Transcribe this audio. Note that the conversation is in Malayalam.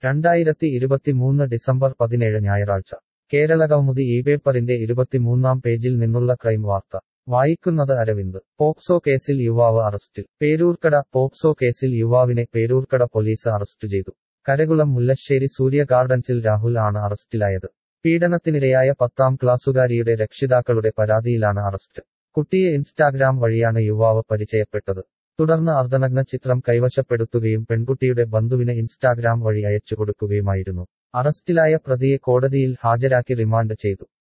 രണ്ടായിരത്തി ഇരുപത്തിമൂന്ന് ഡിസംബർ പതിനേഴ് ഞായറാഴ്ച കേരളകൗമുദി ഈ പേപ്പറിന്റെ ഇരുപത്തിമൂന്നാം പേജിൽ നിന്നുള്ള ക്രൈം വാർത്ത വായിക്കുന്നത് അരവിന്ദ് പോക്സോ കേസിൽ യുവാവ് അറസ്റ്റിൽ പേരൂർക്കട പോക്സോ കേസിൽ യുവാവിനെ പേരൂർക്കട പോലീസ് അറസ്റ്റ് ചെയ്തു കരകുളം മുല്ലശ്ശേരി സൂര്യ ഗാർഡൻസിൽ രാഹുൽ ആണ് അറസ്റ്റിലായത് പീഡനത്തിനിരയായ പത്താം ക്ലാസ്സുകാരിയുടെ രക്ഷിതാക്കളുടെ പരാതിയിലാണ് അറസ്റ്റ് കുട്ടിയെ ഇൻസ്റ്റാഗ്രാം വഴിയാണ് യുവാവ് പരിചയപ്പെട്ടത് തുടർന്ന് അർദ്ധനഗ്ന ചിത്രം കൈവശപ്പെടുത്തുകയും പെൺകുട്ടിയുടെ ബന്ധുവിന് ഇൻസ്റ്റാഗ്രാം വഴി അയച്ചു കൊടുക്കുകയുമായിരുന്നു അറസ്റ്റിലായ പ്രതിയെ കോടതിയിൽ ഹാജരാക്കി റിമാൻഡ് ചെയ്തു